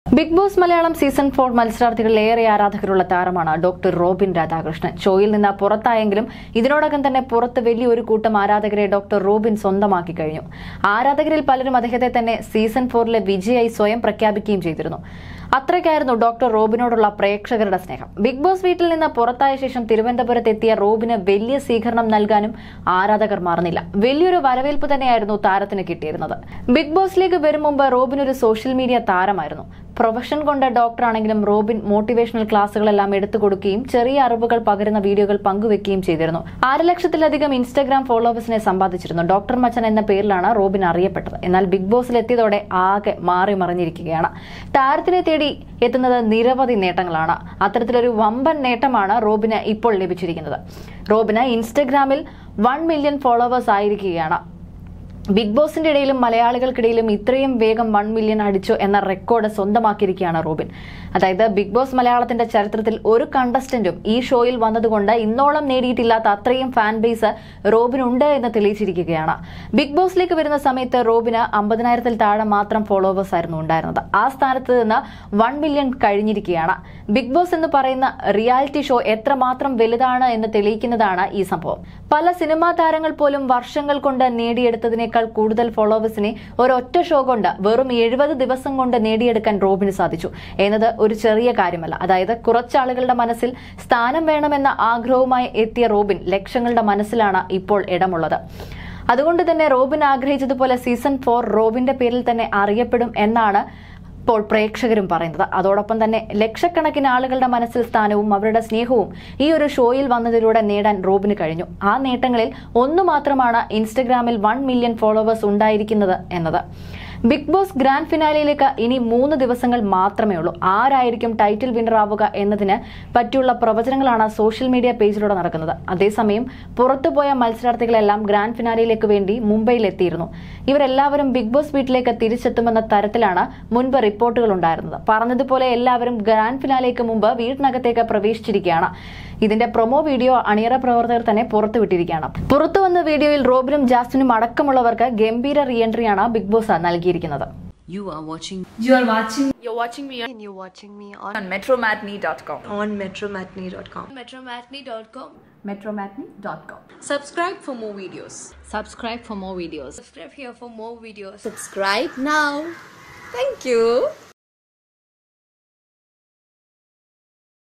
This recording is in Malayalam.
Big Boss Malayalam season four മത്സരാർത്ഥികളിൽ ഏറെ ആരാധകരുള്ള താരമാണ് ഡോക്ടർ റോബിൻ രാധാകൃഷ്ണൻ ഷോയിൽ നിന്ന് പുറത്തായെങ്കിലും ഇതിനോടകം തന്നെ പുറത്ത് വലിയൊരു കൂട്ടം ആരാധകരെ ഡോക്ടർ റോബിൻ സ്വന്തമാക്കി കഴിഞ്ഞു ആരാധകരിൽ പലരും അദ്ദേഹത്തെ തന്നെ സീസൺ ഫോറിലെ വിജയായി സ്വയം പ്രഖ്യാപിക്കുകയും ചെയ്തിരുന്നു അത്രയ്ക്കായിരുന്നു ഡോക്ടർ റോബിനോടുള്ള പ്രേക്ഷകരുടെ സ്നേഹം ബിഗ് ബോസ് വീട്ടിൽ നിന്ന് പുറത്തായ ശേഷം തിരുവനന്തപുരത്ത് എത്തിയ റോബിന് വലിയ സ്വീകരണം നൽകാനും ആരാധകർ മറന്നില്ല വലിയൊരു വരവേൽപ്പ് തന്നെയായിരുന്നു താരത്തിന് കിട്ടിയിരുന്നത് ബിഗ് ബോസിലേക്ക് വരും മുമ്പ് റോബിൻ ഒരു സോഷ്യൽ മീഡിയ താരമായിരുന്നു പ്രൊഫഷൻ കൊണ്ട് ഡോക്ടറാണെങ്കിലും റോബിൻ മോട്ടിവേഷണൽ ക്ലാസുകളെല്ലാം എടുത്തു കൊടുക്കുകയും ചെറിയ അറിവുകൾ പകരുന്ന വീഡിയോകൾ പങ്കുവെക്കുകയും ചെയ്തിരുന്നു ആറ് ലക്ഷത്തിലധികം ഇൻസ്റ്റഗ്രാം ഫോളോവേഴ്സിനെ സമ്പാദിച്ചിരുന്നു ഡോക്ടർ മച്ചൻ എന്ന പേരിലാണ് റോബിൻ അറിയപ്പെട്ടത് എന്നാൽ ബിഗ് ബോസിൽ എത്തിയതോടെ ആകെ മാറി മറിഞ്ഞിരിക്കുകയാണ് താരത്തിനെ തേടി എത്തുന്നത് നിരവധി നേട്ടങ്ങളാണ് അത്തരത്തിലൊരു വമ്പൻ നേട്ടമാണ് റോബിന് ഇപ്പോൾ ലഭിച്ചിരിക്കുന്നത് റോബിന് ഇൻസ്റ്റഗ്രാമിൽ വൺ മില്യൺ ഫോളോവേഴ്സ് ആയിരിക്കുകയാണ് ബിഗ് ബോസിന്റെ ഇടയിലും മലയാളികൾക്കിടയിലും ഇത്രയും വേഗം വൺ മില്യൺ അടിച്ചു എന്ന റെക്കോർഡ് സ്വന്തമാക്കിയിരിക്കുകയാണ് റോബിൻ അതായത് ബിഗ് ബോസ് മലയാളത്തിന്റെ ചരിത്രത്തിൽ ഒരു കണ്ടസ്റ്റന്റും ഈ ഷോയിൽ വന്നതുകൊണ്ട് ഇന്നോളം നേടിയിട്ടില്ലാത്ത അത്രയും ഫാൻ ബേസ് റോബിനുണ്ട് എന്ന് തെളിയിച്ചിരിക്കുകയാണ് ബിഗ് ബോസിലേക്ക് വരുന്ന സമയത്ത് റോബിന് അമ്പതിനായിരത്തിൽ താഴെ മാത്രം ഫോളോവേഴ്സ് ആയിരുന്നു ഉണ്ടായിരുന്നത് ആ സ്ഥാനത്ത് നിന്ന് വൺ മില്യൺ കഴിഞ്ഞിരിക്കുകയാണ് ബിഗ് ബോസ് എന്ന് പറയുന്ന റിയാലിറ്റി ഷോ എത്രമാത്രം വലുതാണ് എന്ന് തെളിയിക്കുന്നതാണ് ഈ സംഭവം പല സിനിമാ താരങ്ങൾ പോലും വർഷങ്ങൾ കൊണ്ട് നേടിയെടുത്തതിനേക്കാൾ കൂടുതൽ ഫോളോവേഴ്സിനെ ഒരൊറ്റ ഷോ കൊണ്ട് വെറും എഴുപത് ദിവസം കൊണ്ട് നേടിയെടുക്കാൻ റോബിന് സാധിച്ചു എന്നത് ഒരു ചെറിയ കാര്യമല്ല അതായത് കുറച്ചാളുകളുടെ മനസ്സിൽ സ്ഥാനം വേണമെന്ന ആഗ്രഹവുമായി എത്തിയ റോബിൻ ലക്ഷങ്ങളുടെ മനസ്സിലാണ് ഇപ്പോൾ ഇടമുള്ളത് അതുകൊണ്ട് തന്നെ റോബിൻ ആഗ്രഹിച്ചതുപോലെ സീസൺ ഫോർ റോബിന്റെ പേരിൽ തന്നെ അറിയപ്പെടും എന്നാണ് ഇപ്പോൾ പ്രേക്ഷകരും പറയുന്നത് അതോടൊപ്പം തന്നെ ലക്ഷക്കണക്കിന് ആളുകളുടെ മനസ്സിൽ സ്ഥാനവും അവരുടെ സ്നേഹവും ഈ ഒരു ഷോയിൽ വന്നതിലൂടെ നേടാൻ റോബിന് കഴിഞ്ഞു ആ നേട്ടങ്ങളിൽ ഒന്നു മാത്രമാണ് ഇൻസ്റ്റഗ്രാമിൽ വൺ മില്യൺ ഫോളോവേഴ്സ് ഉണ്ടായിരിക്കുന്നത് എന്നത് ബിഗ് ബോസ് ഗ്രാൻഡ് ഫിനാലയിലേക്ക് ഇനി മൂന്ന് ദിവസങ്ങൾ മാത്രമേ ഉള്ളൂ ആരായിരിക്കും ടൈറ്റിൽ വിന്നർ ആവുക എന്നതിന് പറ്റിയുള്ള പ്രവചനങ്ങളാണ് സോഷ്യൽ മീഡിയ പേജിലൂടെ നടക്കുന്നത് അതേസമയം പുറത്തുപോയ മത്സരാർത്ഥികളെല്ലാം ഗ്രാൻഡ് ഫിനാലയിലേക്ക് വേണ്ടി മുംബൈയിൽ എത്തിയിരുന്നു ഇവരെല്ലാവരും ബിഗ് ബോസ് വീട്ടിലേക്ക് തിരിച്ചെത്തുമെന്ന തരത്തിലാണ് മുൻപ് റിപ്പോർട്ടുകൾ ഉണ്ടായിരുന്നത് പറഞ്ഞതുപോലെ എല്ലാവരും ഗ്രാൻഡ് ഫിനാലേക്ക് മുമ്പ് വീട്ടിനകത്തേക്ക് പ്രവേശിച്ചിരിക്കുകയാണ് ഇതിന്റെ പ്രൊമോ വീഡിയോ അണിയറ പ്രവർത്തകർ തന്നെ പുറത്തുവിട്ടിരിക്കുകയാണ് പുറത്തു വന്ന വീഡിയോയിൽ റോബിനും ജാസ്റ്റിനും അടക്കമുള്ളവർക്ക് ഗംഭീര റീ എൻട്രിയാണ് ബിഗ് ബോസ് നൽകിയിരിക്കുന്നത് You are watching You are watching You're watching me on, and you're watching me on, on metromatney.com. on metromatney.com. metromatney.com. metromatney.com. Subscribe for more videos. subscribe for more videos. Subscribe here for more videos. Subscribe now. Thank you.